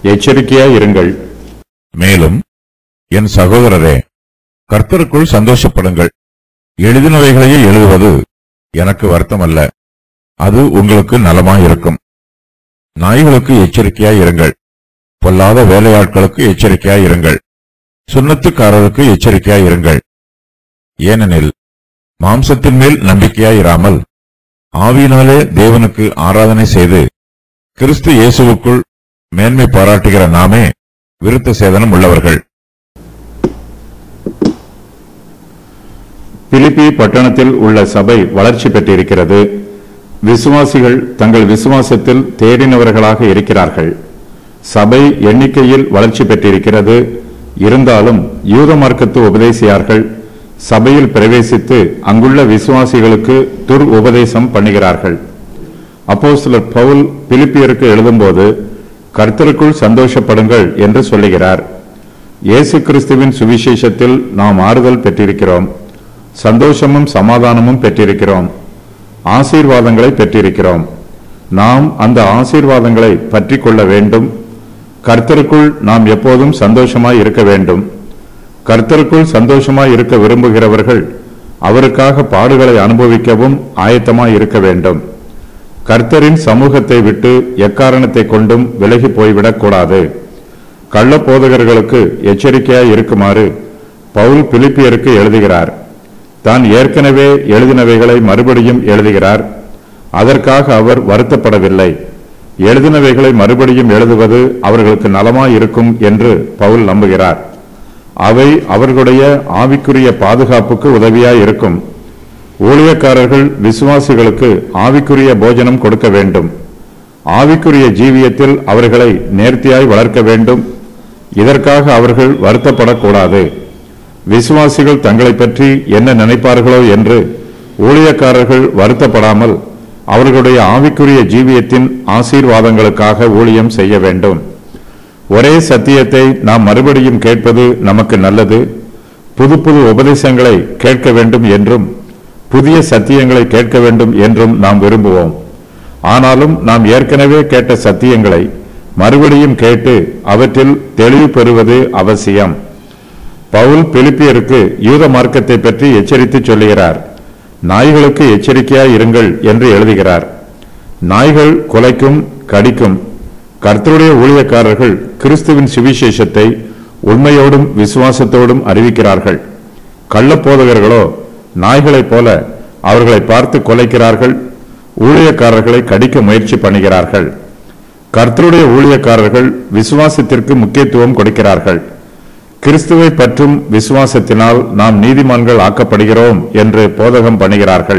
எச்சரிக்கையாய் இருங்கள் மேலும் என் சகோதரரே கர்த்தருக்குள் சந்தோஷப்படுங்கள் எழுதினவைகளையே எழுதுவது எனக்கு வருத்தமல்ல அது உங்களுக்கு நலமாயிருக்கும் நாய்களுக்கு எச்சரிக்கையாய் இருங்கள் பொல்லாத வேலையாட்களுக்கு எச்சரிக்கையாய் இருங்கள் சுண்ணத்துக்காரருக்கு எச்சரிக்கையாய் இருங்கள் ஏனெனில் மாம்சத்தின் மேல் நம்பிக்கையாயிராமல் ஆவியினாலே தேவனுக்கு ஆராதனை செய்து கிறிஸ்து இயேசுவுக்குள் மேன்மை பாராட்டுகிற நாமே விருத்த சேதனம் உள்ளவர்கள் பிலிப்பி பட்டணத்தில் உள்ள சபை வளர்ச்சி பெற்றிருக்கிறது விசுவாசிகள் தங்கள் விசுவாசத்தில் தேறினவர்களாக இருக்கிறார்கள் சபை எண்ணிக்கையில் வளர்ச்சி பெற்றிருக்கிறது இருந்தாலும் யூத மார்க்கத்து உபதேசியார்கள் சபையில் பிரவேசித்து அங்குள்ள விசுவாசிகளுக்கு துர் உபதேசம் பண்ணுகிறார்கள் அப்போஸ்தலர் பவுல் பிலிப்பியருக்கு எழுதும்போது கர்த்தருக்குள் சந்தோஷப்படுங்கள் என்று சொல்லுகிறார் இயேசு கிறிஸ்துவின் சுவிசேஷத்தில் நாம் ஆறுதல் பெற்றிருக்கிறோம் சந்தோஷமும் சமாதானமும் பெற்றிருக்கிறோம் ஆசீர்வாதங்களை பெற்றிருக்கிறோம் நாம் அந்த ஆசீர்வாதங்களை பற்றி கொள்ள வேண்டும் கர்த்தருக்குள் நாம் எப்போதும் சந்தோஷமாய் இருக்க வேண்டும் கர்த்தருக்குள் சந்தோஷமாய் இருக்க விரும்புகிறவர்கள் அவருக்காக பாடுகளை அனுபவிக்கவும் ஆயத்தமாய் இருக்க வேண்டும் கர்த்தரின் சமூகத்தை விட்டு எக்காரணத்தை கொண்டும் விலகி போய்விடக் கூடாது கள்ள போதகர்களுக்கு எச்சரிக்கையாய் இருக்குமாறு பவுல் பிலிப்பியருக்கு எழுதுகிறார் தான் ஏற்கனவே எழுதினவைகளை மறுபடியும் எழுதுகிறார் அதற்காக அவர் வருத்தப்படவில்லை எழுதினவைகளை மறுபடியும் எழுதுவது அவர்களுக்கு நலமாய் இருக்கும் என்று பவுல் நம்புகிறார் அவை அவர்களுடைய ஆவிக்குரிய பாதுகாப்புக்கு உதவியாய் இருக்கும் ஊழியக்காரர்கள் விசுவாசிகளுக்கு ஆவிக்குரிய போஜனம் கொடுக்க வேண்டும் ஆவிக்குரிய ஜீவியத்தில் அவர்களை நேர்த்தியாய் வளர்க்க வேண்டும் இதற்காக அவர்கள் வருத்தப்படக்கூடாது விசுவாசிகள் தங்களை பற்றி என்ன நினைப்பார்களோ என்று ஊழியக்காரர்கள் வருத்தப்படாமல் அவர்களுடைய ஆவிக்குரிய ஜீவியத்தின் ஆசீர்வாதங்களுக்காக ஊழியம் செய்ய வேண்டும் ஒரே சத்தியத்தை நாம் மறுபடியும் கேட்பது நமக்கு நல்லது புது புது உபதேசங்களை கேட்க வேண்டும் என்றும் புதிய சத்தியங்களை கேட்க வேண்டும் என்றும் நாம் விரும்புவோம் ஆனாலும் நாம் ஏற்கனவே கேட்ட சத்தியங்களை மறுபடியும் கேட்டு அவற்றில் தெளிவு பெறுவது அவசியம் பவுல் பிலிப்பியருக்கு யூத மார்க்கத்தை பற்றி எச்சரித்து சொல்லுகிறார் நாய்களுக்கு எச்சரிக்கையாய் இருங்கள் என்று எழுதுகிறார் நாய்கள் கொலைக்கும் கடிக்கும் கர்த்தருடைய ஊழியக்காரர்கள் கிறிஸ்துவின் சுவிசேஷத்தை உண்மையோடும் விசுவாசத்தோடும் அறிவிக்கிறார்கள் கள்ளப்போதகர்களோ நாய்களைப் போல அவர்களை பார்த்து கொலைக்கிறார்கள் ஊழியக்காரர்களை கடிக்க முயற்சி பண்ணுகிறார்கள் கர்த்தருடைய ஊழியக்காரர்கள் விசுவாசத்திற்கு முக்கியத்துவம் கொடுக்கிறார்கள் கிறிஸ்துவை பற்றும் விசுவாசத்தினால் நாம் நீதிமான்கள் ஆக்கப்படுகிறோம் என்று போதகம் பண்ணுகிறார்கள்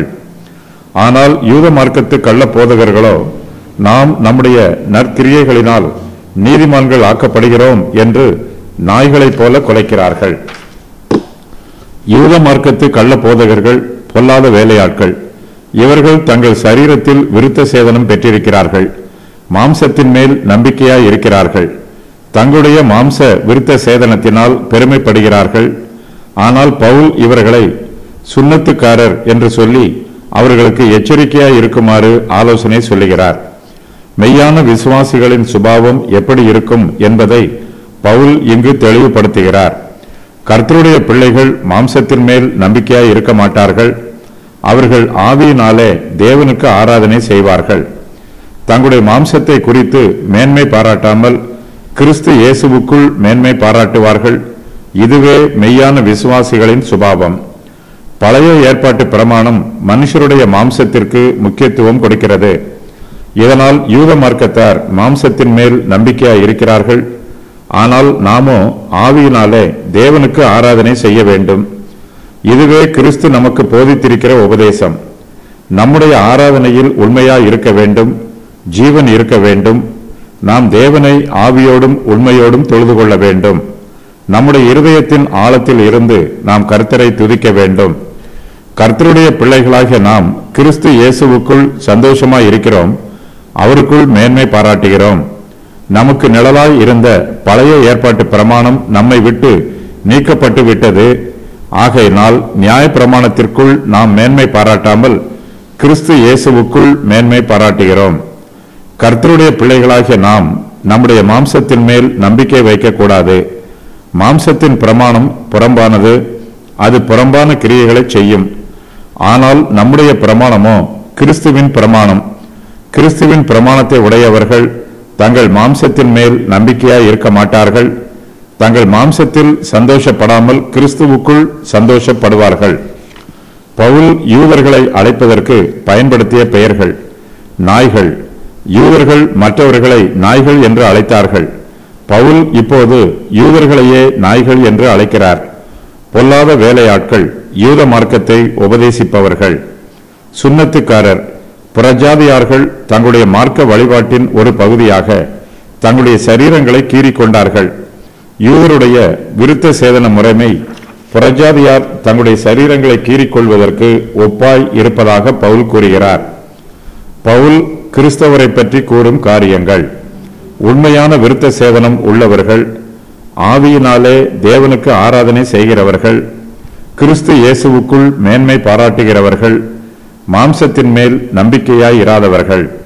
ஆனால் யூத மார்க்கத்து கள்ள போதகர்களோ நாம் நம்முடைய நற்கிரியைகளினால் நீதிமான்கள் ஆக்கப்படுகிறோம் என்று நாய்களைப் போல கொலைக்கிறார்கள் யூத மார்க்கத்து கள்ள போதகர்கள் பொல்லாத வேலையாட்கள் இவர்கள் தங்கள் சரீரத்தில் விருத்த சேதனம் பெற்றிருக்கிறார்கள் மாம்சத்தின் மேல் நம்பிக்கையாய் இருக்கிறார்கள் தங்களுடைய மாம்ச விருத்த சேதனத்தினால் பெருமைப்படுகிறார்கள் ஆனால் பவுல் இவர்களை சுன்னத்துக்காரர் என்று சொல்லி அவர்களுக்கு எச்சரிக்கையாய் இருக்குமாறு ஆலோசனை சொல்லுகிறார் மெய்யான விசுவாசிகளின் சுபாவம் எப்படி இருக்கும் என்பதை பவுல் இங்கு தெளிவுபடுத்துகிறார் கர்த்தருடைய பிள்ளைகள் மாம்சத்தின் மேல் நம்பிக்கையாய் இருக்க மாட்டார்கள் அவர்கள் ஆவியினாலே தேவனுக்கு ஆராதனை செய்வார்கள் தங்களுடைய மாம்சத்தை குறித்து மேன்மை பாராட்டாமல் கிறிஸ்து இயேசுவுக்குள் மேன்மை பாராட்டுவார்கள் இதுவே மெய்யான விசுவாசிகளின் சுபாவம் பழைய ஏற்பாட்டு பிரமாணம் மனுஷருடைய மாம்சத்திற்கு முக்கியத்துவம் கொடுக்கிறது இதனால் யூத மார்க்கத்தார் மாம்சத்தின் மேல் நம்பிக்கையாய் இருக்கிறார்கள் ஆனால் நாமோ ஆவியினாலே தேவனுக்கு ஆராதனை செய்ய வேண்டும் இதுவே கிறிஸ்து நமக்கு போதித்திருக்கிற உபதேசம் நம்முடைய ஆராதனையில் உண்மையாய் இருக்க வேண்டும் ஜீவன் இருக்க வேண்டும் நாம் தேவனை ஆவியோடும் உண்மையோடும் தொழுது கொள்ள வேண்டும் நம்முடைய இருதயத்தின் ஆழத்தில் இருந்து நாம் கர்த்தரை துதிக்க வேண்டும் கர்த்தருடைய பிள்ளைகளாகிய நாம் கிறிஸ்து இயேசுவுக்குள் சந்தோஷமாய் இருக்கிறோம் அவருக்குள் மேன்மை பாராட்டுகிறோம் நமக்கு நிழலாய் இருந்த பழைய ஏற்பாட்டு பிரமாணம் நம்மை விட்டு நீக்கப்பட்டு விட்டது ஆகையினால் நியாய பிரமாணத்திற்குள் நாம் மேன்மை பாராட்டாமல் கிறிஸ்து இயேசுவுக்குள் மேன்மை பாராட்டுகிறோம் கர்த்தருடைய பிள்ளைகளாகிய நாம் நம்முடைய மாம்சத்தின் மேல் நம்பிக்கை வைக்கக்கூடாது மாம்சத்தின் பிரமாணம் புறம்பானது அது புறம்பான கிரியைகளை செய்யும் ஆனால் நம்முடைய பிரமாணமோ கிறிஸ்துவின் பிரமாணம் கிறிஸ்துவின் பிரமாணத்தை உடையவர்கள் தங்கள் மாம்சத்தின் மேல் நம்பிக்கையாய் இருக்க மாட்டார்கள் தங்கள் மாம்சத்தில் சந்தோஷப்படாமல் கிறிஸ்துவுக்குள் சந்தோஷப்படுவார்கள் பவுல் யூதர்களை அழைப்பதற்கு பயன்படுத்திய பெயர்கள் நாய்கள் யூதர்கள் மற்றவர்களை நாய்கள் என்று அழைத்தார்கள் பவுல் இப்போது யூதர்களையே நாய்கள் என்று அழைக்கிறார் பொல்லாத வேலையாட்கள் யூத மார்க்கத்தை உபதேசிப்பவர்கள் சுன்னத்துக்காரர் புறஜாதியார்கள் தங்களுடைய மார்க்க வழிபாட்டின் ஒரு பகுதியாக தங்களுடைய சரீரங்களை கீறிக்கொண்டார்கள் யூதருடைய விருத்த சேதன முறைமை புறஜாதியார் தங்களுடைய சரீரங்களை கீறிக்கொள்வதற்கு ஒப்பாய் இருப்பதாக பவுல் கூறுகிறார் பவுல் கிறிஸ்தவரை பற்றி கூறும் காரியங்கள் உண்மையான விருத்த சேதனம் உள்ளவர்கள் ஆவியினாலே தேவனுக்கு ஆராதனை செய்கிறவர்கள் கிறிஸ்து இயேசுவுக்குள் மேன்மை பாராட்டுகிறவர்கள் மாம்சத்தின் மேல் நம்பிக்கையாய் இராதவர்கள்